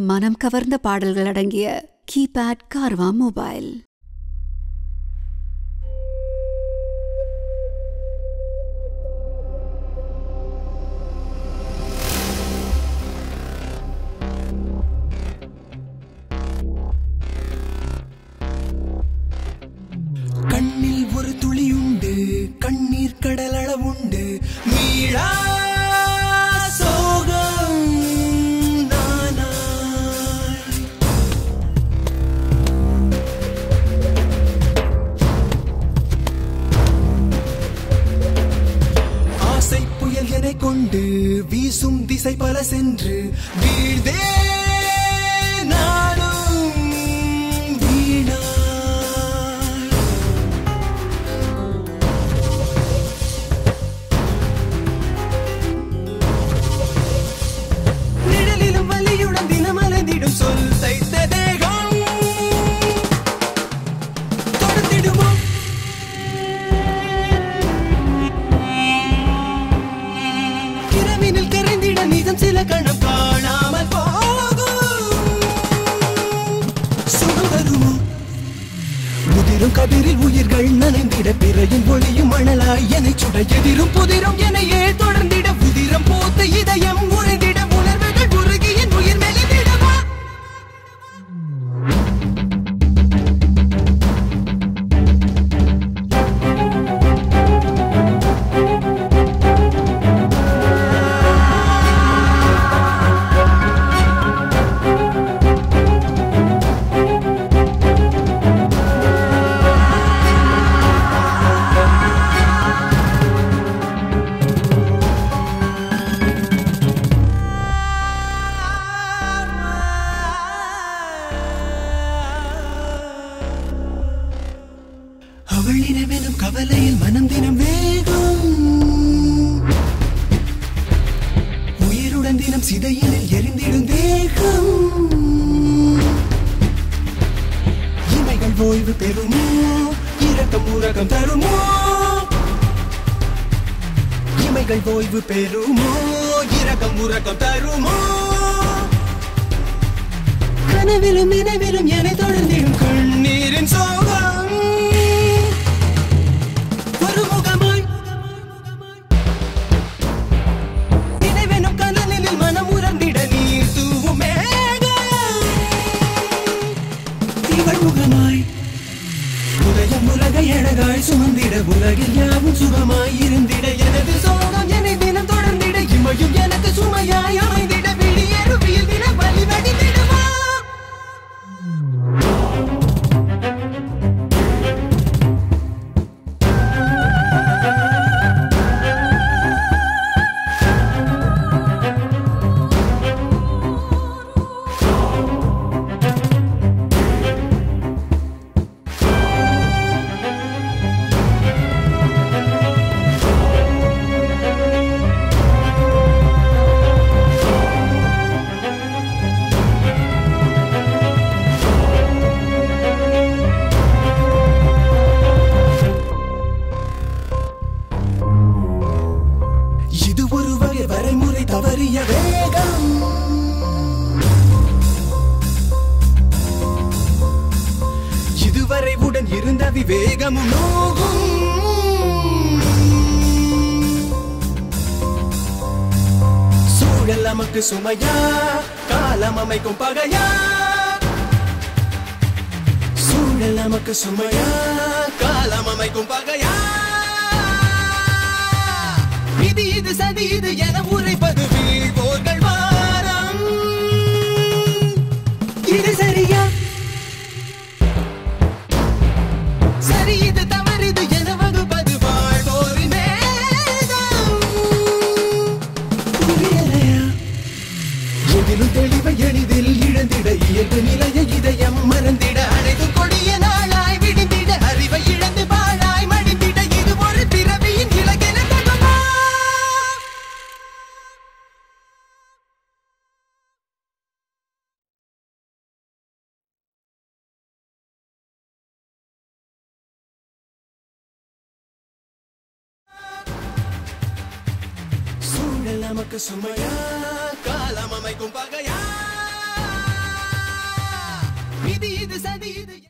மனம் கவர்ந்த பாடல்கள் அடங்கிய கீபேட் கார்வா மொபைல் கண்ணில் ஒரு துளியுண்டு கண்ணீர் கடல் அளவுண்டு மீளா சோகம் நானாய். ஆசை புயல் என கொண்டு வீசும் திசை பல சென்று வீழ்தே நானும் வீணாய் நிழலிலும் வலியுடன் தினம் அலைந்திடும் சொல் தைத்த தேகம் தொடர்ந்திடுமோ இரவினில் கரைந்திட நிதம் சில கணம் காணாமல் போகும் சுகம் வருமோ முதிரும் கதிரில் உயிர்கள் நனைந்திட பிறையும் ஒளியும் மணலாய் என சுட எதிரும் புதிரும் எனையே தொடர்ந்திட புதிரம் போத்த இதயம் உறைந்திட உணர்வுகள் உருகி என் உயிர் மெலிந்திடவா அவள் நினைவெனும் கவலையில் மனம் தினம் வேகம் உயிருடன் தினம் சிதையினில் எரிந்திடும் தேகம் இமைகள் ஓய்வு பெறுமோ இரக்கம் உறகம் தருமோ இமைகள் ஓய்வு பெறுமோ இரக்கம் உறக்கம் தருமோ கனவிலும் நினைவிலும் என தொடர்ந்திடும் கண்ணீரின் சோகம் ஒரு முகமாய் நினைவெனும் கனலில் மனம் உறந்திட நீர் தூவும் மேகம் இவள் முகமாய் உதயம் உலகை அழகாய் சுமந்திட உலகில் யாவும் சுகமாய் இருந்திட எனது சோகம் என்னை தினம் தொடர்ந்திட இமையும் எனக்கு சுமையாய் அமைந்திட வெளியேறுவியில் தினம் வழி வடித்திடுவா இது ஒரு வகை வரைமுறை தவறிய வேகம் இதுவரை உடன் இருந்த விவேகமும் நோகும் சூழல் நமக்கு சுமையா காலம் அமைக்கும் பகையா சூழல் நமக்கு சுமையா காலம் அமைக்கும் பகையா இது இது சதி இது என உரைப்பது வீழ்வோர்கள் வாரம் இது சரியா சரி இது தவறு இது என வகுப்பது வாழ்வோரின் வேதம். புரியலையா? எதிலும் தெளிவை எளிதில் இழந்திட இயல்பு நிலைய இதயம் மறந்திட அனைத்து கொடிய நாளாய் விடுந்திட அறிவை இழந்து பாழாய் மடிந்திட இது ஒரு பிறவியின் இலக்கென தகுமா சூழல் நமக்கு சுமையா காலம் அமைக்கும் பகையா விதி இது சதி இது